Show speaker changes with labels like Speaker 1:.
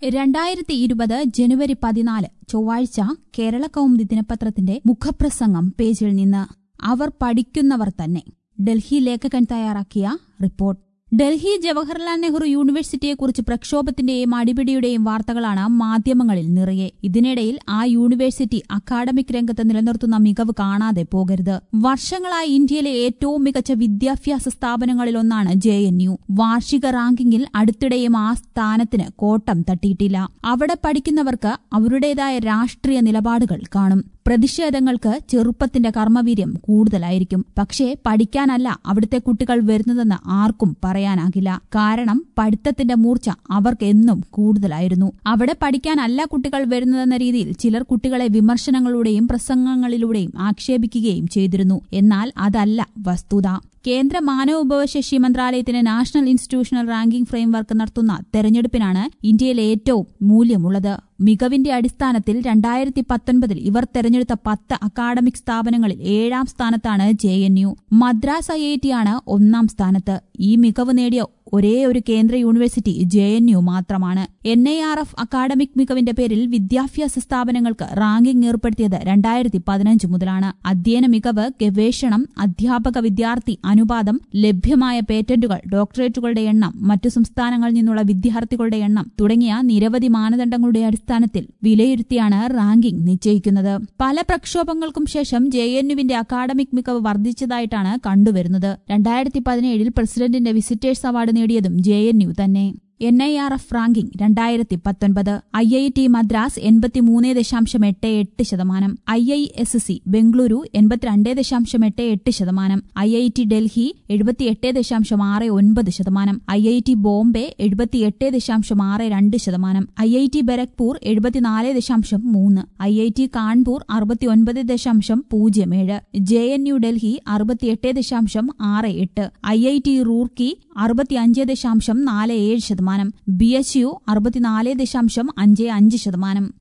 Speaker 1: രണ്ടായിരത്തി ഇരുപത് ജനുവരി പതിനാല് ചൊവ്വാഴ്ച കേരള കൗമുദി ദിനപത്രത്തിന്റെ മുഖപ്രസംഗം പേജിൽ നിന്ന് അവർ പഠിക്കുന്നവർ തന്നെ ഡൽഹി ലേഖകൻ തയ്യാറാക്കിയ റിപ്പോർട്ട് ഡൽഹി ജവഹർലാൽ നെഹ്റു യൂണിവേഴ്സിറ്റിയെക്കുറിച്ച് പ്രക്ഷോഭത്തിന്റെയും അടിപിടിയുടെയും വാർത്തകളാണ് മാധ്യമങ്ങളിൽ നിറയെ ഇതിനിടയിൽ ആ യൂണിവേഴ്സിറ്റി അക്കാഡമിക് രംഗത്ത് നിലനിർത്തുന്ന മികവ് കാണാതെ പോകരുത് വർഷങ്ങളായി ഇന്ത്യയിലെ ഏറ്റവും മികച്ച വിദ്യാഭ്യാസ സ്ഥാപനങ്ങളിലൊന്നാണ് ജെ എൻ യു വാർഷിക റാങ്കിങ്ങിൽ അടുത്തിടെയും ആ സ്ഥാനത്തിന് കോട്ടം തട്ടിയിട്ടില്ല അവിടെ പഠിക്കുന്നവർക്ക് അവരുടേതായ രാഷ്ട്രീയ നിലപാടുകൾ കാണും പ്രതിഷേധങ്ങൾക്ക് ചെറുപ്പത്തിന്റെ കർമ്മവീര്യം കൂടുതലായിരിക്കും പക്ഷേ പഠിക്കാനല്ല അവിടുത്തെ കുട്ടികൾ വരുന്നതെന്ന് ആർക്കും പറയാനാകില്ല കാരണം പഠിത്തത്തിന്റെ മൂർച്ച അവർക്ക് എന്നും കൂടുതലായിരുന്നു അവിടെ പഠിക്കാനല്ല കുട്ടികൾ വരുന്നതെന്ന രീതിയിൽ ചിലർ കുട്ടികളെ വിമർശനങ്ങളിലൂടെയും പ്രസംഗങ്ങളിലൂടെയും ആക്ഷേപിക്കുകയും ചെയ്തിരുന്നു എന്നാൽ അതല്ല വസ്തുത കേന്ദ്ര മാനവവിഭവശേഷി മന്ത്രാലയത്തിന് നാഷണൽ ഇൻസ്റ്റിറ്റ്യൂഷണൽ റാങ്കിംഗ് ഫ്രെയിംവർക്ക് നടത്തുന്ന തെരഞ്ഞെടുപ്പിനാണ് ഇന്ത്യയിൽ ഏറ്റവും മൂല്യമുള്ളത് മികവിന്റെ അടിസ്ഥാനത്തിൽ രണ്ടായിരത്തി പത്തൊൻപതിൽ ഇവർ തെരഞ്ഞെടുത്ത പത്ത് അക്കാഡമിക് സ്ഥാപനങ്ങളിൽ ഏഴാം സ്ഥാനത്താണ് J N U Madras I I ടിയാണ് ഒന്നാം സ്ഥാനത്ത് ഈ മികവ് നേടിയ ഒരേ ഒരു കേന്ദ്ര യൂണിവേഴ്സിറ്റി ജെ എൻ യു മാത്രമാണ് N I R F academic മികവിന്റെ പേരിൽ വിദ്യാഭ്യാസ സ്ഥാപനങ്ങൾക്ക് റാങ്കിംഗ് ഏർപ്പെടുത്തിയത് രണ്ടായിരത്തി പതിനഞ്ച് മുതലാണ് അധ്യയന മികവ് ഗവേഷണം അധ്യാപക വിദ്യാർത്ഥി അനുപാതം ലഭ്യമായ പേറ്റന്റുകൾ ഡോക്ടറേറ്റുകളുടെ എണ്ണം മറ്റു സംസ്ഥാനങ്ങളിൽ നിന്നുള്ള വിദ്യാർത്ഥികളുടെ എണ്ണം തുടങ്ങിയ നിരവധി മാനദണ്ഡങ്ങളുടെ അടിസ്ഥാനത്തിൽ വിലയിരുത്തിയാണ് റാങ്കിംഗ് നിശ്ചയിക്കുന്നത് പല പ്രക്ഷോഭങ്ങൾക്കും ശേഷം ജെ എൻ യുവിന്റെ അക്കാഡമിക് മികവ് വർദ്ധിച്ചതായിട്ടാണ് കണ്ടുവരുന്നത് രണ്ടായിരത്തി പതിനേഴിൽ പ്രസിഡന്റിന്റെ വിസിറ്റേഴ്സ് അവാർഡ് നേടിയതും ജെ എൻ യു തന്നെ N I R F ranking രണ്ടായിരത്തി പത്തൊൻപത് ഐ ഐ ടി മദ്രാസ് എൺപത്തിമൂന്ന് ദശാംശം എട്ട് എട്ട് ശതമാനം I I S C Bengaluru എൺപത്തിരണ്ട് ദശാംശം എട്ട് എട്ട് ശതമാനം ഐ ഐ ടി ഡൽഹി എഴുപത്തിയെട്ട് ദശാംശം ആറ് ഒൻപത് ശതമാനം ഐ ഐ ടി ബോംബെ എഴുപത്തിയെട്ട് ദശാംശം ആറ് രണ്ട് ശതമാനം ഐ ഐ ടി ബരക്പൂർ എഴുപത്തിനാല് ദശാംശം മൂന്ന് ഐ ഐ ടി കാൺപൂർ അറുപത്തിയൊൻപത് ദശാംശം പൂജ്യം ഏഴ് ജെ എൻ യു ഡൽഹി അറുപത്തിയെട്ട് ദശാംശം ആറ് എട്ട് ഐ ഐ ടി റൂർക്കി അറുപത്തിയഞ്ച് ദശാംശം നാല് ഏഴ് ശതമാനം ബി എച്ച് യു അറുപത്തിനാല് ദശാംശം അഞ്ച് അഞ്ച് ശതമാനം